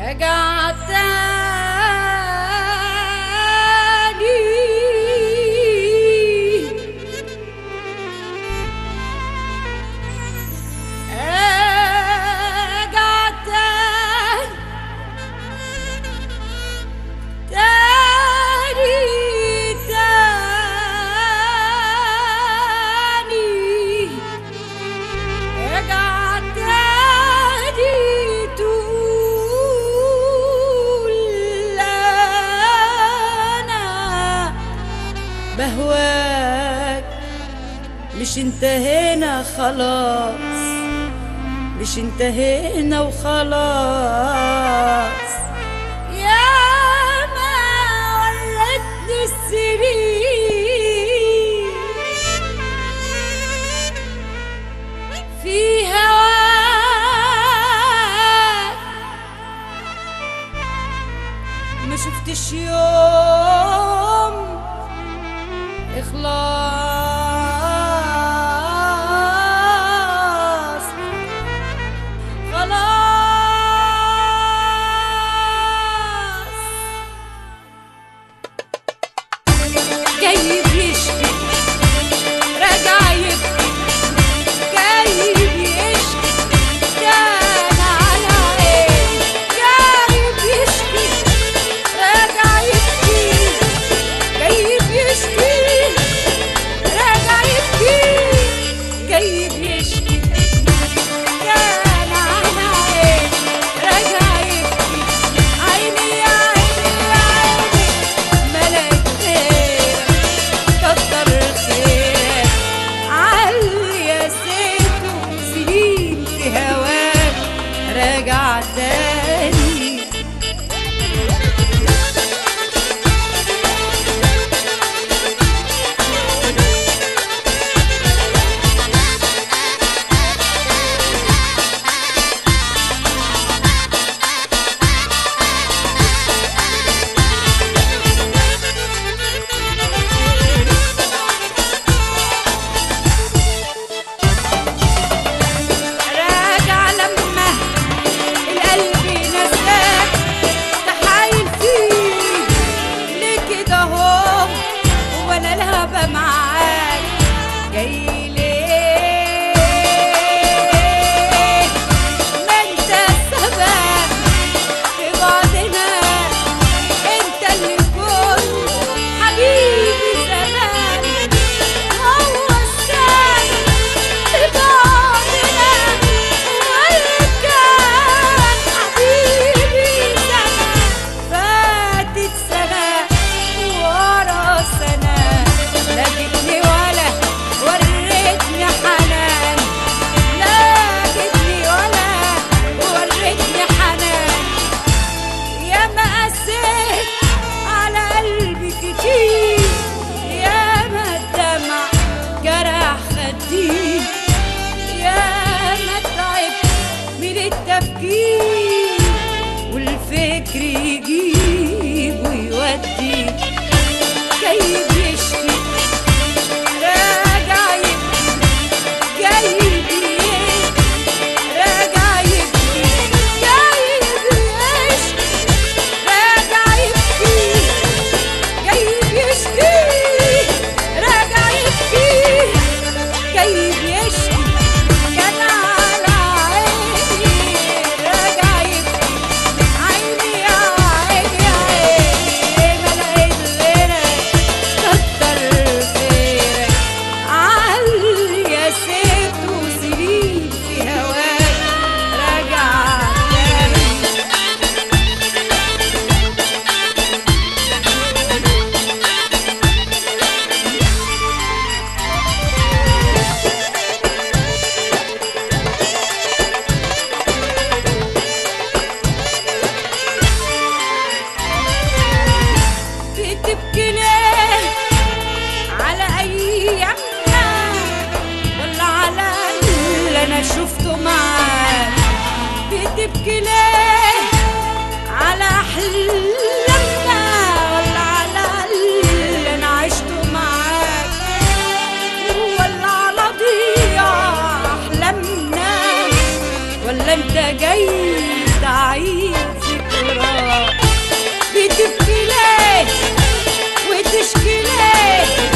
رجع تاني رجع تاني تاني تاني رجع تاني تقول انا بهواك مش انتهينا خلاص مش انتهينا وخلاص يا ما ورتني السنين في هواك ما شفتش يوم اخلاص خلاص جاي بيشكي راجع يبكي جاي بيشكي كان على ايه جاي بيشكي راجع يبكي جاي بيشكي راجع يبكي جاي بيشكي كان على ايه راجع يبكي عيني يا عيني يا عيني ملك خيرك كتر خيرك علي يا سيته سنين في هواك راجع تاني راجع لما القلب نساك تحايل فيه ليه كده اهو وانا لهبة معاك جاي ليه ما انت السبب في بعضنا انت اللي كنت حبيبي زمان هو السبب في بعضنا واللي كان حبيبي زمان فاتت سنة ورا سنة لا جبني ولا وريتني حنان لا جبني ولا وريتني حنان يا ما قسيت على قلبي كتير يا ما الدمع جرح خدي يا ما تعبت من التفكير والفكر يجيب ويودي جاي بيشكي راجع يبكي جاي بيشكي راجع يبكي جاي بيشكي راجع يبكي جاي بيشكي راجع يبكي جاي بيشكي كان على عيني راجع يبكي عيني يا عيني يا عيني ما لقيت غيرك كتر خيرك علي يا سيف وسنين في هواك راجع تاني بتبكي ليه على ايامنا ولا على اللي انا شفته معاك بتبكي ليه على احلامنا ولا على اللي انا عشته معاك ولا على ضياع احلامنا ولا انت جاي تعيد ذكريات بتبكي ليه وتشكي ليه